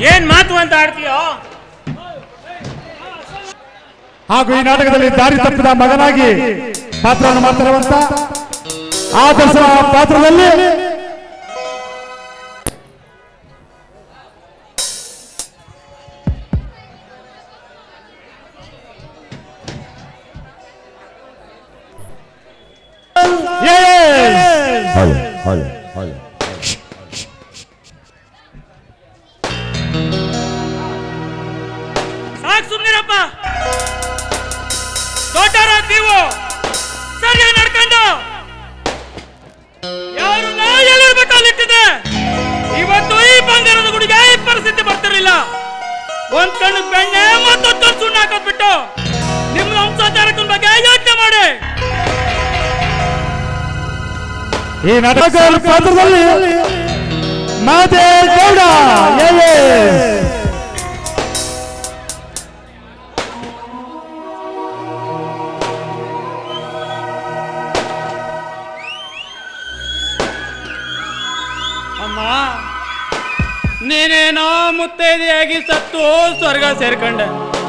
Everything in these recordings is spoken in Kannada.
ಏನ್ ಮಾತು ಅಂತ ಆಡ್ತೀಯೋ ಹಾಗೂ ಈ ನಾಟಕದಲ್ಲಿ ದಾರಿ ತಪ್ಪಿದ ಮಗನಾಗಿ ಪಾತ್ರವನ್ನು ಮಾಡ್ತಿರುವಂತ ಆದರ್ಶ ಪಾತ್ರದಲ್ಲಿ Yes! ಹಲೋ ಹಲೋ ಹಲೋ ಸಾಕ್ ಸುಮ್ನಿರಪ್ಪ ದೊಡ್ಡರ ನೀವು ಸರಿಯಾಗಿ ನಡ್ಕೊಂಡು ಯಾರು ಎಲ್ಲರ ಇಟ್ಟಿದೆ ಇವತ್ತು ಈ ಬಂಗಾರದ ಗುಡಿಗೆ ಈ ಪರಿಸ್ಥಿತಿ ಬರ್ತಿರ್ಲಿಲ್ಲ ಒಂದ್ ಕಣ್ಣು ಬೆಣ್ಣೆ ಮತ್ತೊಂದ್ ಕಣ್ಣು ಸುಣ್ಣ ಹಾಕೋದ್ಬಿಟ್ಟು ನಿಮ್ಮ ವಂಶಾಚಾರಕ್ಕನ ಬಗ್ಗೆ ಯೋಚನೆ ಮಾಡಿ ಈ ನಾಟಕ ಪಾತ್ರದಲ್ಲಿ ಮಾದೇಗೌಡ Yes! ಅಮ್ಮ ನೀನೇನೋ ಮುತ್ತೈದೆಯಾಗಿ ಸತ್ತು ಸ್ವರ್ಗ ಸೇರ್ಕೊಂಡೆ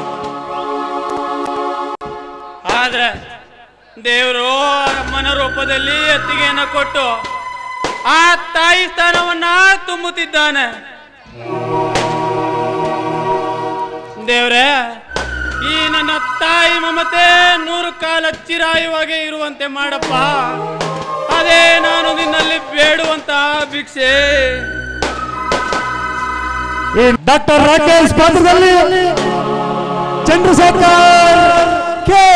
ಆದ್ರೆ ದೇವರು ಅಮ್ಮನ ರೂಪದಲ್ಲಿ ಅತ್ತಿಗೆಯನ್ನ ಕೊಟ್ಟು ಆ ತಾಯಿ ಸ್ಥಾನವನ್ನ ತುಂಬುತ್ತಿದ್ದಾನೆ ದೇವ್ರೆ ಈ ನನ್ನ ತಾಯಿ ಮಮತೆ ನೂರು ಕಾಲ ಚಿರಾಯುವಾಗೆ ಇರುವಂತೆ ಮಾಡಪ್ಪ ಅದೇ ನಾನು ನಿನ್ನಲ್ಲಿ ಬೇಡುವಂತ ಭಿಕ್ಷೆ ಈ ಡಾಕ್ಟರ್ ರಾಕೇಶ್ ಪಾತ್ರದಲ್ಲಿ ಚಂದ್ರಶೇಖರ್ ಕೆ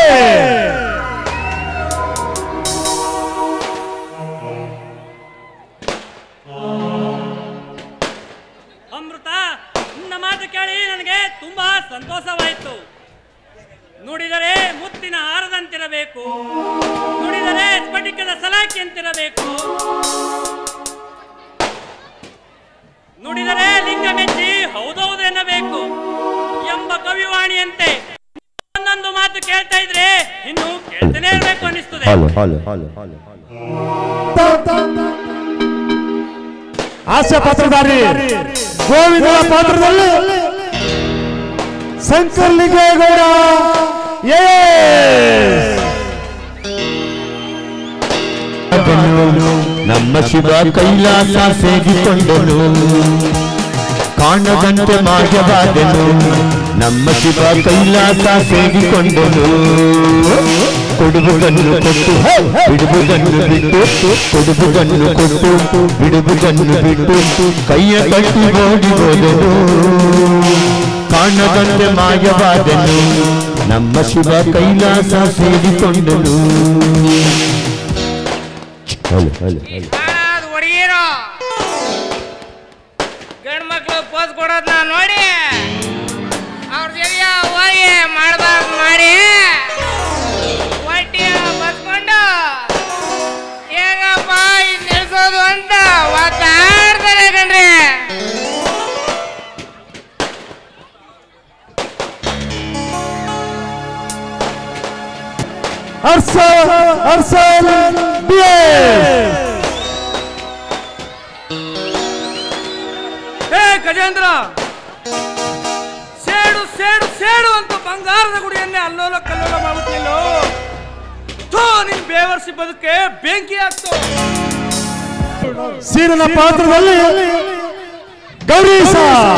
ಅಮೃತ ನಿನ್ನ ಮಾತು ಕೇಳಿ ನನಗೆ ತುಂಬಾ ಸಂತೋಷವಾಯಿತು ನುಡಿದರೆ ಮುತ್ತಿನ ಹಾರದಂತಿರಬೇಕು ನುಡಿದರೆ ಸ್ಫಟಿಕದ ಸಲಾಕಿಯಂತಿರಬೇಕು ನುಡಿದರೆ ಲಿಂಗ ಮೆಚ್ಚಿ ಹೌದೌದು ಎನ್ನಬೇಕು ಎಂಬ ಕವಿವಾಣಿಯಂತೆ ಒಂದೊಂದು ಮಾತು ಕೇಳ್ತಾ ಇದ್ರೆ ಇನ್ನು ಕೇಳ್ತಾನೆ ಇರಬೇಕು ಅನಿಸ್ತದೆ ಹಲೋ ಹಲೋ ಹಲೋ ಹಲೋ ಹಾಸ್ಯ ಪಾತ್ರಧಾರಿ ಗೋವಿಂದ ಪಾತ್ರದಲ್ಲಿ ಶಂಕರ್ ಲಿಂಗೇಗೌಡ Yes! ನಮ್ಮ ಶಿವ ಕೈಲಾಸ ಸೇರಿಕೊಂಡನು ಕಾಣದಂತೆ ಮಾರ್ಗವಾದನು ನಮ್ಮ ಶಿವ ಕೈಲಾಸ ಸೇರಿಕೊಂಡನು ಕೊಡುವುದನ್ನು ಕೊಟ್ಟು ಬಿಡುವುದನ್ನು ಬಿಟ್ಟು ಕೊಡುವುದನ್ನು ಕೊಟ್ಟು ಬಿಡುವುದನ್ನು ಬಿಟ್ಟು ಕೈಯ ಕಟ್ಟಿ ಓಡಿ ಹೋದನು ಕಾಣದಂತೆ ಮಾಯವಾದನು ನಮ್ಮ ಶಿವ ಕೈಲಾಸ ಸೇರಿಕೊಂಡನು ಹಲೋ ಹಲೋ ಹಲೋ ಹುಡುಗಿರು ಗಂಡ್ ಮಕ್ಳು ಪೋಸ್ ಕೊಡೋದ್ನ ನೋಡಿ ಅವ್ರ ಜೊತೆ ಹೋಗಿ ಮಾಡ್ಬಾರ್ದು ಮಾಡಿ ಹೊಟ್ಟಿ ಬಸ್ಕೊಂಡು ಹೇಗಪ್ಪ ಇದ್ ನಿಲ್ಸೋದು ಅಂತ ಒತ್ತಾಡ್ತಾರೆ ಕಣ್ರಿ ಹರ್ಷ ಹರ್ಷಲ್ BS. ಹೇ ಗಜೇಂದ್ರ ಸೇಡು ಸೇಡು ಸೇಡು ಅಂತ ಬಂಗಾರದ ಗುಡಿಯನ್ನೇ ಅಲ್ಲೋಲ ಕಲ್ಲೋಲ ಮಾಡುತ್ತಿಲ್ಲೋ ಥೋ ನಿನ್ ಬೇವರ್ಸಿ ಬದುಕೆ ಬೆಂಕಿ ಆಗ್ತು ಸೀರನ ಪಾತ್ರದಲ್ಲಿ ಗೌರೀಶ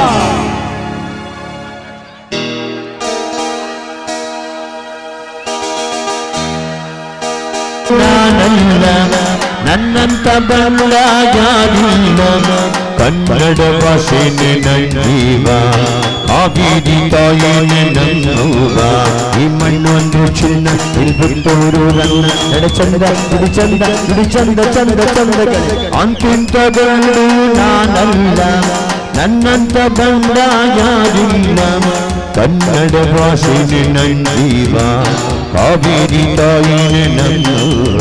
ನಾನಲ್ಲ ನನ್ನಂತ ಬಲ್ಲ ಯಾರಿಲ್ಲ ಕನ್ನಡ ಭಾಷೆನೆ ನನ್ನೀವ ಕಾವೇರಿ ತಾಯಿನೆ ನನ್ನೂವ ಈ ಮಣ್ಣೊಂದು ಚಿನ್ನ ಇಲ್ಬಿಟ್ಟೋರು ರನ್ನ ನಡೆ ಚಂದ ನುಡಿ ಚಂದ ನುಡಿ ಚಂದ ಚಂದ ಚಂದ ಅಂತಿಂತ ಗಂಡು ನಾನಲ್ಲ ನನ್ನಂತ ಬಂದ ಯಾರಿಲ್ಲ ಕನ್ನಡ ಭಾಷೆನೆ ನನ್ನೀವ ಕಾವೇರಿ ತಾಯಿನೆ ನನ್ನೂವ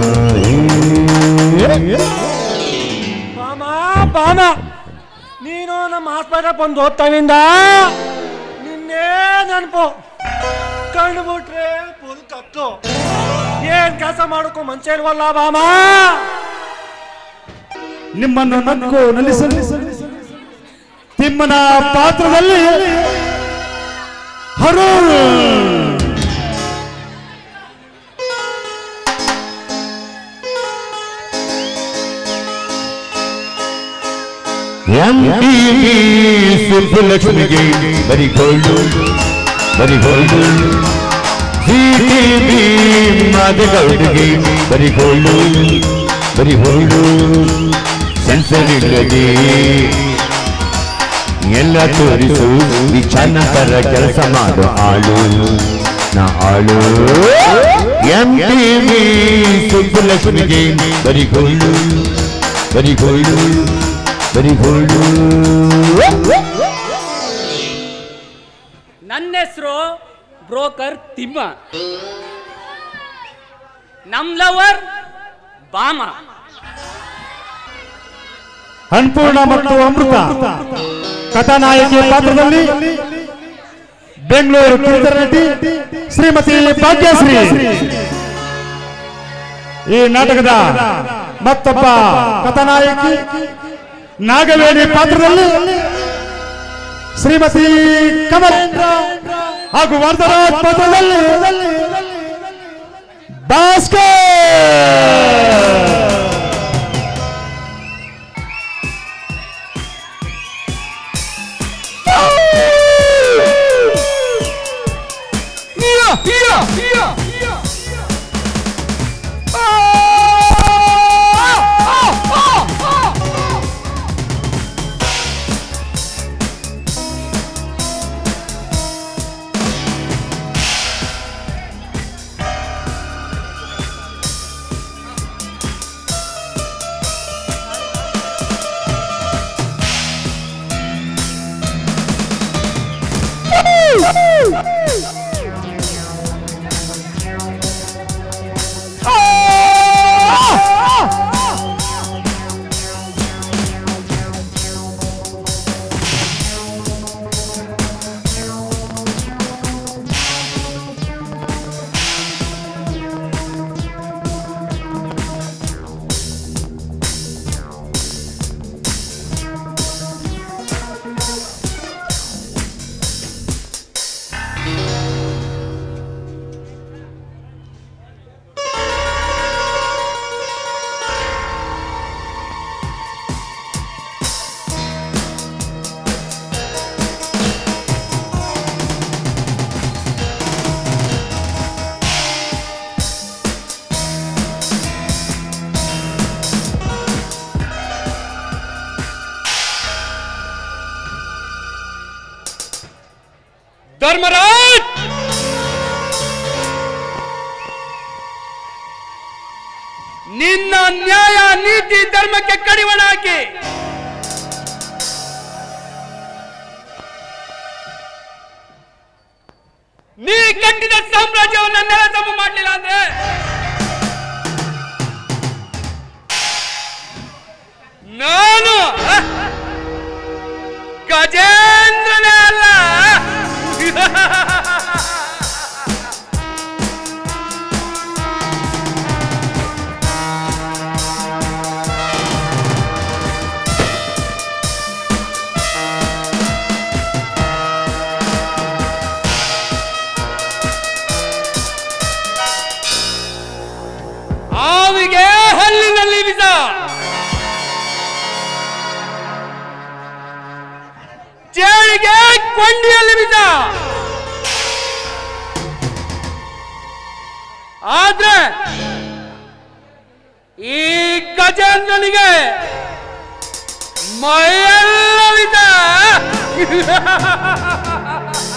ಬಾಮ ಬಾಮ ನೀನು ನಮ್ಮ ಹಾಸ್ಪಿಟಲ್ ಬಂದು ಓದ್ತಾವಿಂದ ನಿನ್ನೆ ನೆನಪು ಕಣ್ಣು ಬಿಟ್ರೆ ಫುಲ್ ಕತ್ತು ಏನ್ ಕೆಲಸ ಮಾಡೋಕ್ಕೂ ಮಂಚ ಇಲ್ವಲ್ಲ ಬಾಮ ನಿಮ್ಮನ್ನು ನಕ್ಕು ನಲಿಸಲು ತಿಮ್ಮನ ಪಾತ್ರದಲ್ಲಿ ಹರೂರ್ ಎಂಟಿವಿ ಸುಬ್ಬಲಕ್ಷ್ಮಿಗೆ ಬರಿಗೋಲ್ಡು ಬರಿಗೋಲ್ಡು ಜಿಟಿವಿ ಮಾದಗೌಡಿಗೆ ಬರಿಗೋಲ್ಡು ಬರಿಗೋಲ್ಡು ಸೆನ್ಸರ್ ಇಲ್ಲದೆ ಎಲ್ಲ ತೋರಿಸು ಈ ತರ ಕೆಲಸ ಮಾಡು ಆಳು ನಾ ಆಳು ಎಂಟಿವಿ ಸುಬ್ಬಲಕ್ಷ್ಮಿಗೆ ಬರಿಗೋಲ್ಡು ಬರಿಗೋಲ್ಡು ಬರಿಗೋಲ್ಡು ನನ್ನ ಹೆಸರು ಬ್ರೋಕರ್ ತಿಮ್ಮ ನಮ್ ಲವರ್ ಬಾಮ ಅನ್ಪೂರ್ಣ ಮತ್ತು ಅಮೃತ ಕಥಾನಾಯಕಿ ಪಾತ್ರದಲ್ಲಿ ಬೆಂಗಳೂರು ಕಿರುತೆರೆ ನಟಿ ಶ್ರೀಮತಿ ಭಾಗ್ಯಶ್ರೀ ಈ ನಾಟಕದ ಮತ್ತೊಬ್ಬ ಕಥಾನಾಯಕಿ ನಾಗವೇಣಿ ಪಾತ್ರದಲ್ಲಿ ಶ್ರೀಮತಿ ಕಮಲ್ ಹಾಗೂ ವರದರಾಜ್ ಪಾತ್ರದಲ್ಲಿ ಭಾಸ್ಕರ್ ಧರ್ಮರಾಜ್ ನಿನ್ನ ನ್ಯಾಯ ನೀತಿ ಧರ್ಮಕ್ಕೆ ಕಡಿವಾಣ ಹಾಕಿ ನೀ ಕಟ್ಟಿದ ಸಾಮ್ರಾಜ್ಯವನ್ನು ನೆಲಸಮ ಮಾಡಲಿಲ್ಲ ಅಂದ್ರೆ ನಾನು ಅಹ್, ಗಜೇಂದ್ರನೇ ಅಲ್ಲ ಆವಿಗೆ ಹಲ್ಲಿನಲ್ಲಿ ಬಿಸ ಚೇಳಿಗೆ ಕೊಂಡಿಯಲ್ಲಿ ಬಿಸ ಆದ್ರೆ ಈ ಗಜೇಂದ್ರನಿಗೆ ಮೈಯೆಲ್ಲ ಬಿಸ